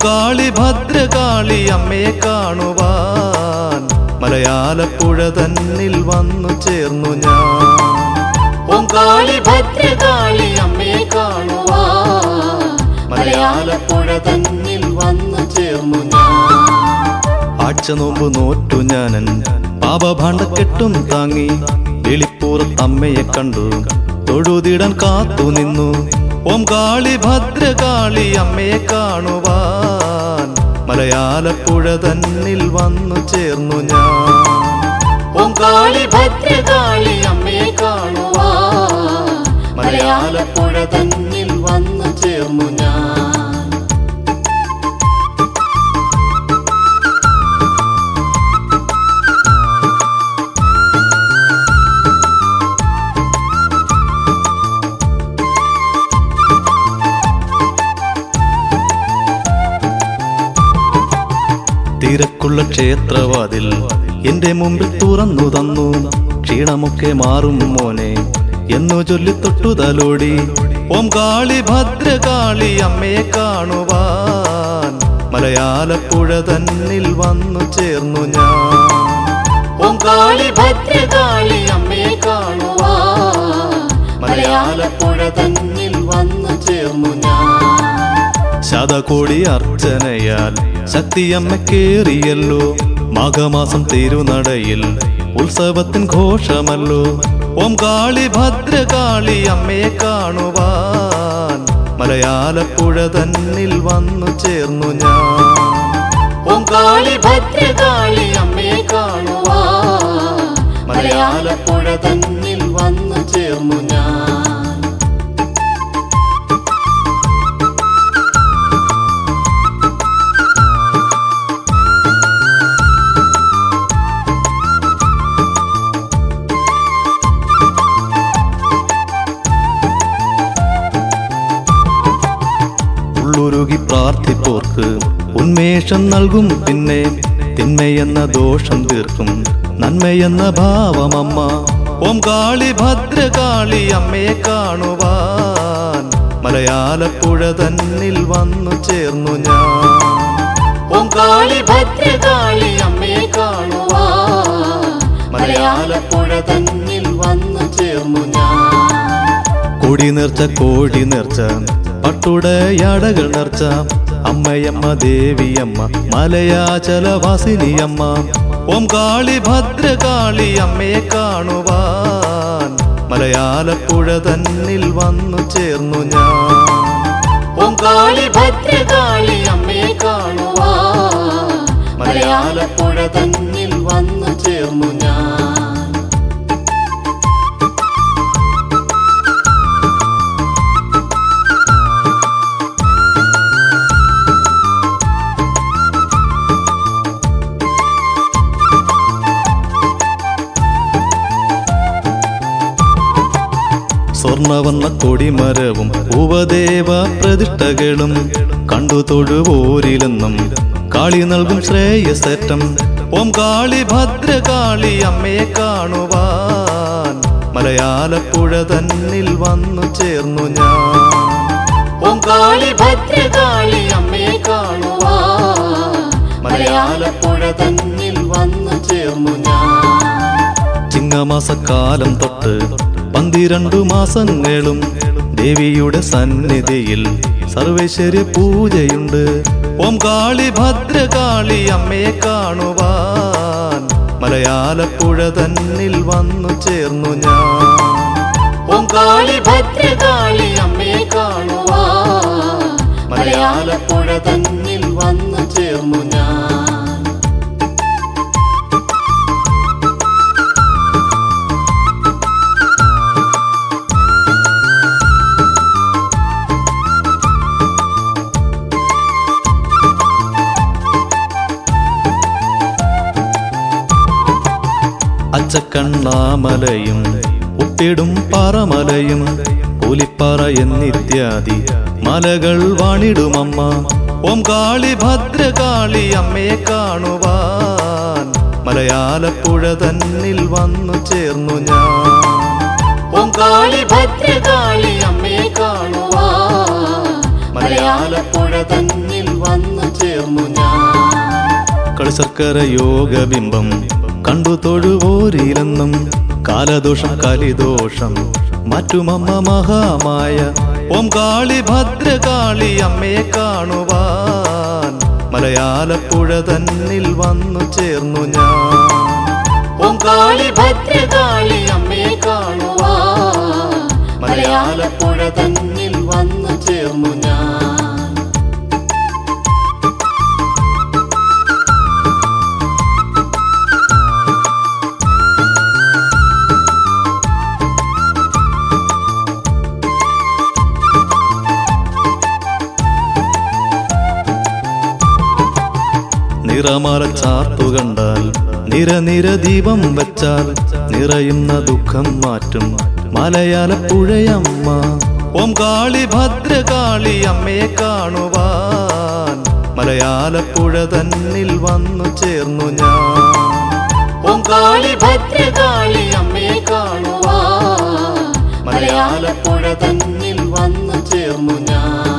കാളി ഭദ്രകാളി അമ്മയെ കാണുവാൻ മലയാലപ്പുഴ തന്നിൽ വന്നു ചേർന്നു ഞാൻ ഓം കാളി ഭദ്രകാളി അമ്മയെ കാണുവാ മലയാളപ്പുഴ തന്നിൽ വന്നു ചേർന്നു ഞാൻ ആഴ്ച നോമ്പ് നോറ്റു ഞാനൻ പാപഭാണ്ഡ കെട്ടും താങ്ങി വെളിപ്പുറത്ത് അമ്മയെ കണ്ടു തൊഴുതിടാൻ കാത്തു നിന്നു ഓം കാളി ഭദ്രകാളി അമ്മയെ കാണുവാൻ മലയാലപ്പുഴ തന്നിൽ വന്നു ചേർന്നു ഞാൻ ഓം കാളി ഭദ്രകാളി അമ്മയെ കാണുവാ മലയാളപ്പുഴ തന്നിൽ വന്നു ചേർന്നു ഞാൻ തിരക്കുള്ള ക്ഷേത്രവാതിൽ എന്റെ മുമ്പിൽ തുറന്നു തന്നു ക്ഷീണമൊക്കെ മാറും മോനെ എന്നു ചൊല്ലി തൊട്ടു തലോടി ഓം കാളി ഭദ്രകാളി അമ്മയെ കാണുവാൻ മലയാലപ്പുഴ തന്നിൽ വന്നു ചേർന്നു ഞാൻ ഓം കാളി ഭദ്രകാളി അമ്മയെ കാണുവാ മലയാളപ്പുഴ തന്നിൽ വന്നു ചേർന്നു ഞാൻ ശതകോടി അർച്ചനയാൽ ശക്തിയമ്മക്കേറിയല്ലോ മാഘമാസം തിരുനടയിൽ ഉത്സവത്തിൻ ഘോഷമല്ലോ ഓം കാളി ഭദ്രകാളി അമ്മയെ കാണുവാൻ മലയാലപ്പുഴ തന്നിൽ വന്നു ചേർന്നു ഞാൻ ഓം കാളി ഭദ്രകാളി അമ്മയെ കാണുവാ മലയാളപ്പുഴ തന്നിൽ വന്നു ചേർന്നു ഞാൻ ഉള്ളുരുകി പ്രാർത്ഥിപ്പോർക്ക് ഉന്മേഷം നൽകും പിന്നെ തിന്മയെന്ന ദോഷം തീർക്കും നന്മയെന്ന ഭാവമമ്മ ഓം കാളി ഭദ്രകാളി അമ്മയെ കാണുവാൻ മലയാലപ്പുഴ തന്നിൽ വന്നു ചേർന്നു ഞാൻ ഓം കാളി ഭദ്രകാളി അമ്മയെ കാണുവാ മലയാളപ്പുഴ തന്നിൽ വന്നു ചേർന്നു ഞാൻ കൊടി നേർച്ച കോഴി നേർച്ച പട്ടുടയാടകൾ നേർച്ച അമ്മയമ്മ ദേവിയമ്മ മലയാചലവാസിനിയമ്മ ഓം കാളി ഭദ്രകാളി അമ്മയെ കാണുവാൻ മലയാലപ്പുഴ തന്നിൽ വന്നു ചേർന്നു ഞാൻ ഓം കാളി ഭദ്രകാളി അമ്മയെ കാണുവാ മലയാളപ്പുഴ തന്നിൽ വന്നു ചേർന്നു ഞാൻ സ്വർണവർണ്ണ കൊടിമരവും ഉപദേവ പ്രതിഷ്ഠകളും കണ്ടു തൊഴുപോരിലെന്നും കാളി നൽകും ശ്രേയസേറ്റം ഓം കാളി ഭദ്രകാളി അമ്മയെ കാണുവാൻ മലയാലപ്പുഴ തന്നിൽ വന്നു ചേർന്നു ഞാൻ ഓം കാളി ഭദ്രകാളി അമ്മയെ കാണുവാ മലയാളപ്പുഴ തന്നിൽ വന്നു ചേർന്നു ഞാൻ ചിങ്ങമാസക്കാലം തൊട്ട് പന്തിരണ്ടു മാസങ്ങളും ദേവിയുടെ സന്നിധിയിൽ സർവേശ്വര്യ പൂജയുണ്ട് ഓം കാളി ഭദ്രകാളി അമ്മയെ കാണുവാൻ മലയാലപ്പുഴ തന്നിൽ വന്നു ചേർന്നു ഞാൻ ഓം കാളി ഭദ്രകാളി അമ്മയെ കാണുവാ മലയാളപ്പുഴ തന്നിൽ വന്നു ചേർന്നു ഞാൻ അച്ചക്കണ്ണാമലയും ഉപ്പിടും പാറമലയും പുലിപ്പാറ എന്നിത്യാദി മലകൾ വാണിടുമമ്മ ഓം കാളി ഭദ്രകാളി അമ്മയെ കാണുവാൻ മലയാലപ്പുഴ തന്നിൽ വന്നു ചേർന്നു ഞാൻ ഓം കാളി ഭദ്രകാളി അമ്മയെ കാണുവാ മലയാളപ്പുഴ തന്നിൽ വന്നു കളിശർക്കര യോഗബിംബം കണ്ടു തൊഴുവോരിലെന്നും കാലദോഷം കലിദോഷം മറ്റുമമ്മ മഹാമായ ഓം കാളി ഭദ്രകാളി അമ്മയെ കാണുവാൻ മലയാളപ്പുഴ തന്നിൽ വന്നു ചേർന്നു ഞാൻ ഓം കാളി ഭദ്രകാളി അമ്മയെ കാണുവാ മലയാളപ്പുഴ തന്നിൽ വന്നു ചേർന്നു ഞാൻ നിറമാല ചാർത്തു കണ്ടാൽ നിര നിര ദീപം വെച്ചാൽ നിറയുന്ന ദുഃഖം മാറ്റും മലയാളപ്പുഴയമ്മ ഓം കാളി ഭദ്രകാളി അമ്മയെ കാണുവാൻ മലയാളപ്പുഴ തന്നിൽ വന്നു ചേർന്നു ഞാൻ ഓം കാളി ഭദ്രകാളി അമ്മയെ കാണുവാ മലയാളപ്പുഴ തന്നിൽ വന്നു ചേർന്നു ഞാൻ